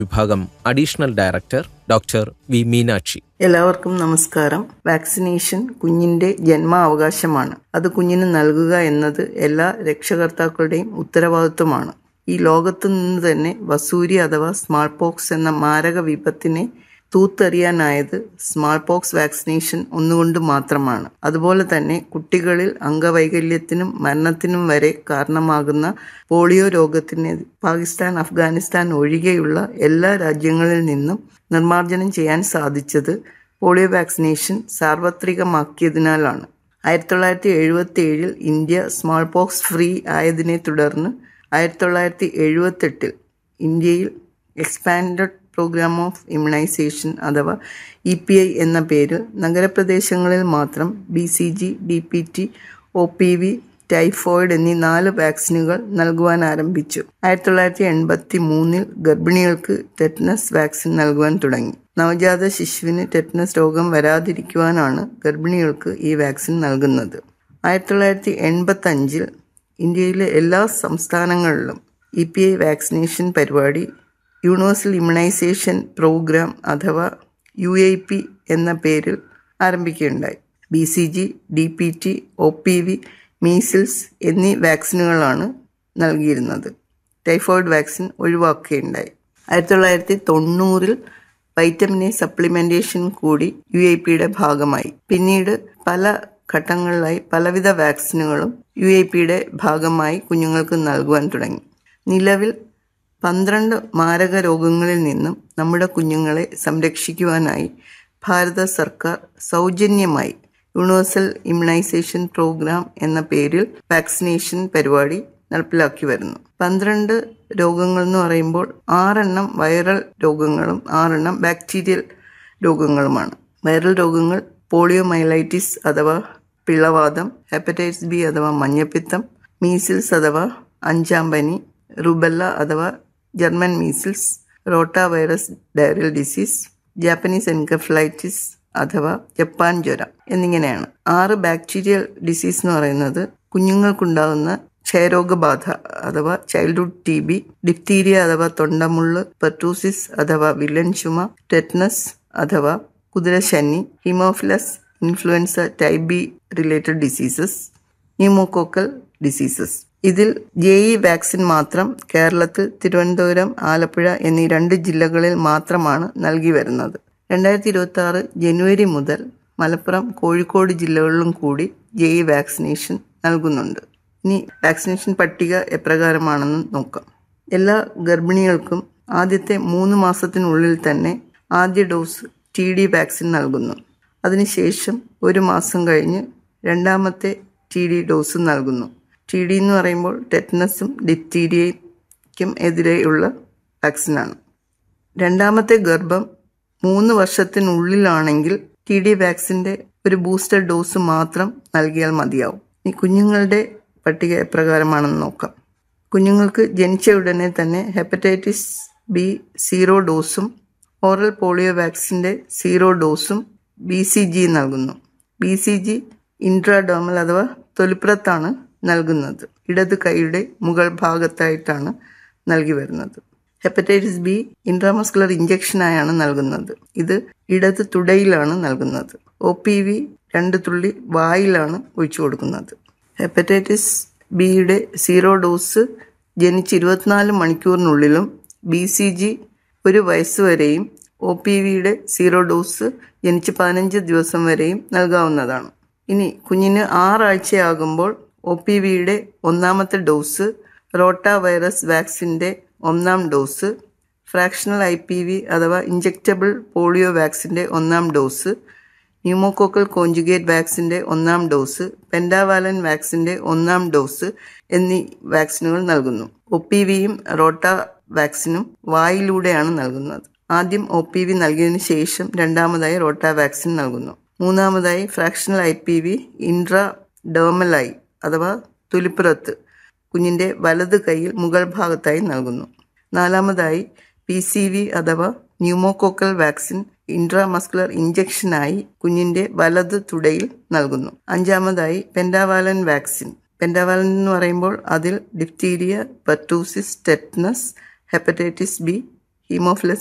വിഭാഗം additional director doctor V Meenakshi എല്ലാവർക്കും നമസ്കാരം വാക്സിനേഷൻ കുഞ്ഞിന്റെ ജന്മാവകാശമാണ് അത് കുഞ്ഞിന് നൽകുക എന്നത് എല്ലാ രക്ഷകർത്താക്കളുടെയും ഉത്തരവാദിത്വമാണ് ഈ ലോകത്തു നിന്ന് തന്നെ വസൂരി അഥവാ സ്മാൾ പോക്സ് എന്ന മാരക വിപത്തിനെ തൂത്തെറിയാനായത് സ്മാൾ പോക്സ് വാക്സിനേഷൻ ഒന്നുകൊണ്ട് മാത്രമാണ് അതുപോലെ തന്നെ കുട്ടികളിൽ അംഗവൈകല്യത്തിനും മരണത്തിനും വരെ കാരണമാകുന്ന പോളിയോ രോഗത്തിന് പാകിസ്ഥാൻ അഫ്ഗാനിസ്ഥാൻ ഒഴികെയുള്ള എല്ലാ രാജ്യങ്ങളിൽ നിന്നും നിർമ്മാർജ്ജനം ചെയ്യാൻ സാധിച്ചത് പോളിയോ വാക്സിനേഷൻ സാർവത്രികമാക്കിയതിനാലാണ് ആയിരത്തി തൊള്ളായിരത്തി എഴുപത്തി ഏഴിൽ ഇന്ത്യ സ്മാൾ പോക്സ് ഫ്രീ ആയതിനെ തുടർന്ന് ആയിരത്തി തൊള്ളായിരത്തി എഴുപത്തെട്ടിൽ ഇന്ത്യയിൽ എക്സ്പാൻഡഡ് പ്രോഗ്രാം ഓഫ് ഇമ്മ്യൂണൈസേഷൻ അഥവാ ഇ പി ഐ എന്ന പേരിൽ നഗരപ്രദേശങ്ങളിൽ മാത്രം B C G D P T O P V typhoid എന്നീ നാല് വാക്സിനുകൾ നൽകുവാൻ ആരംഭിച്ചു ആയിരത്തി തൊള്ളായിരത്തി എൺപത്തി മൂന്നിൽ ഗർഭിണികൾക്ക് ടെറ്റനസ് വാക്സിൻ നൽകുവാൻ തുടങ്ങി നവജാത ശിശുവിന് ടെറ്റനസ് രോഗം വരാതിരിക്കുവാനാണ് ഗർഭിണികൾക്ക് ഈ വാക്സിൻ നൽകുന്നത് ആയിരത്തി തൊള്ളായിരത്തി എൺപത്തി അഞ്ചിൽ ഇന്ത്യയിലെ എല്ലാ സംസ്ഥാനങ്ങളിലും ഇ പി ഐ വാക്സിനേഷൻ പരിപാടി യൂണിവേഴ്സൽ ഇമ്മ്യൂണൈസേഷൻ പ്രോഗ്രാം അഥവാ യു ഐ പി എന്ന പേരിൽ ആരംഭിക്കുകയുണ്ടായി B C G D P T O P V measles എന്നീ വാക്സിനുകളാണ് നൽകിയിരുന്നത് ടൈഫോയിഡ് വാക്സിൻ ഒഴിവാക്കുകയുണ്ടായി ആയിരത്തി തൊള്ളായിരത്തി തൊണ്ണൂറിൽ വൈറ്റമിൻ എ സപ്ലിമെൻറ്റേഷൻ കൂടി യു ഐ പിയുടെ ഭാഗമായി പിന്നീട് പല ഘട്ടങ്ങളിലായി പലവിധ വാക്സിനുകളും യു ഐ പിയുടെ ഭാഗമായി കുഞ്ഞുങ്ങൾക്ക് നൽകുവാൻ തുടങ്ങി നിലവിൽ പന്ത്രണ്ട് മാരക രോഗങ്ങളിൽ നിന്നും നമ്മുടെ കുഞ്ഞുങ്ങളെ സംരക്ഷിക്കുവാനായി ഭാരത സർക്കാർ സൗജന്യമായി യൂണിവേഴ്സൽ ഇമ്മ്യൂണൈസേഷൻ പ്രോഗ്രാം എന്ന പേരിൽ വാക്സിനേഷൻ പരിപാടി നടപ്പിലാക്കി വരുന്നു പന്ത്രണ്ട് രോഗങ്ങൾ എന്ന് പറയുമ്പോൾ ആറെണ്ണം വൈറൽ രോഗങ്ങളും ആറെണ്ണം ബാക്ടീരിയൽ രോഗങ്ങളുമാണ് വൈറൽ രോഗങ്ങൾ പോളിയോ മൈലൈറ്റിസ് അഥവാ പിളവാദം ഹെപ്പറ്റൈറ്റിസ് ബി അഥവാ മഞ്ഞപ്പിത്തം മീസിൽസ് അഥവാ അഞ്ചാം പനി റുബെല്ല അഥവാ German measles rotavirus diarrhoeal disease Japanese encephalitis അഥവാ ജപ്പാൻ ജ്വരം എന്നിങ്ങനെയാണ് ആറ് ബാക്ടീരിയൽ ഡിസീസ് എന്ന് പറയുന്നത് കുഞ്ഞുങ്ങൾക്കുണ്ടാകുന്ന ക്ഷയരോഗബാധ അഥവാ ചൈൽഡ്ഹുഡ് ടി ബി ഡിപ്തീരിയ അഥവാ തൊണ്ടമുള്ള് പെർട്ടൂസിസ് അഥവാ വില്ലൻ ചുമ ടെറ്റ്നസ് അഥവാ കുതിരശനി haemophilus influenza type B related diseases pneumococcal diseases ഇതിൽ ജെ ഇ വാക്സിൻ മാത്രം കേരളത്തിൽ തിരുവനന്തപുരം ആലപ്പുഴ എന്നീ രണ്ട് ജില്ലകളിൽ മാത്രമാണ് നൽകി വരുന്നത് രണ്ടായിരത്തി ഇരുപത്തി ആറ് ജനുവരി മുതൽ മലപ്പുറം കോഴിക്കോട് ജില്ലകളിലും കൂടി ജെ ഇ വാക്സിനേഷൻ നൽകുന്നുണ്ട് ഇനി വാക്സിനേഷൻ പട്ടിക എപ്രകാരമാണെന്ന് നോക്കാം എല്ലാ ഗർഭിണികൾക്കും ആദ്യത്തെ മൂന്ന് മാസത്തിനുള്ളിൽ തന്നെ ആദ്യ ഡോസ് ടി ഡി വാക്സിൻ നൽകുന്നു അതിനുശേഷം ഒരു മാസം കഴിഞ്ഞ് രണ്ടാമത്തെ ടി ഡി ഡോസ് നൽകുന്നു ടി ഡി എന്ന് പറയുമ്പോൾ ടെറ്റനസും ഡിപ്തീരിയയ്ക്കും എതിരെയുള്ള വാക്സിനാണ് രണ്ടാമത്തെ ഗർഭം മൂന്ന് വർഷത്തിനുള്ളിലാണെങ്കിൽ ടി ഡി വാക്സിൻ്റെ ഒരു ബൂസ്റ്റർ ഡോസ് മാത്രം നൽകിയാൽ മതിയാവും ഈ കുഞ്ഞുങ്ങളുടെ പട്ടിക എപ്രകാരമാണെന്ന് നോക്കാം കുഞ്ഞുങ്ങൾക്ക് ജനിച്ച ഉടനെ തന്നെ ഹെപ്പറ്റൈറ്റിസ് ബി സീറോ ഡോസും ഓറൽ പോളിയോ വാക്സിൻ്റെ സീറോ ഡോസും ബി സി ജി നൽകുന്നു ബി സി ജി ഇൻട്രാഡോമൽ അഥവാ തൊലിപ്പുറത്താണ് നൽകുന്നത് ഇടത് കൈയുടെ മുകൾ ഭാഗത്തായിട്ടാണ് നൽകി വരുന്നത് ഹെപ്പറ്റൈറ്റിസ് ബി ഇൻട്രാമസ്കുലർ ഇഞ്ചക്ഷനായാണ് നൽകുന്നത് ഇത് ഇടത് തുടയിലാണ് നൽകുന്നത് ഒ പി വി രണ്ട് തുള്ളി വായിലാണ് ഒഴിച്ചു കൊടുക്കുന്നത് ഹെപ്പറ്റൈറ്റിസ് ബിയുടെ സീറോ ഡോസ് ജനിച്ച് ഇരുപത്തിനാല് മണിക്കൂറിനുള്ളിലും ബി സി ജി ഒരു വയസ്സ് വരെയും ഒ പി വിയുടെ സീറോ ഡോസ് ജനിച്ച് പതിനഞ്ച് ദിവസം വരെയും നൽകാവുന്നതാണ് ഇനി കുഞ്ഞിന് ആറാഴ്ചയാകുമ്പോൾ ഒ പി വിയുടെ ഒന്നാമത്തെ ഡോസ് റോട്ട വൈറസ് വാക്സിൻ്റെ ഒന്നാം dose fractional I P V അഥവാ ഇഞ്ചക്റ്റബിൾ പോളിയോ വാക്സിൻ്റെ ഒന്നാം ഡോസ് ന്യൂമോകോക്കൽ കോഞ്ചുഗേറ്റ് വാക്സിൻ്റെ ഒന്നാം ഡോസ് പെൻഡാവാലൻ വാക്സിൻ്റെ ഒന്നാം ഡോസ് എന്നീ വാക്സിനുകൾ നൽകുന്നു ഒ പി വിയും റോട്ട വാക്സിനും വായിലൂടെയാണ് നൽകുന്നത് ആദ്യം ഒ പി വി നൽകിയതിനു ശേഷം രണ്ടാമതായി റോട്ട വാക്സിൻ നൽകുന്നു മൂന്നാമതായി ഫ്രാക്ഷണൽ ഐ പി വി ഇൻട്രാ ഡേമലായി അഥവാ തുലിപ്പുറത്ത് കുഞ്ഞിൻ്റെ വലത് കൈയിൽ മുകൾ ഭാഗത്തായി നൽകുന്നു നാലാമതായി പി സി വി അഥവാ ന്യൂമോകോക്കൽ വാക്സിൻ ഇൻട്രാമസ്കുലർ ഇഞ്ചക്ഷനായി കുഞ്ഞിൻ്റെ വലത് തുടയിൽ നൽകുന്നു അഞ്ചാമതായി പെൻഡാവാലൻ വാക്സിൻ പെൻഡാവാലൻ എന്ന് പറയുമ്പോൾ അതിൽ diphtheria pertussis tetanus hepatitis B Haemophilus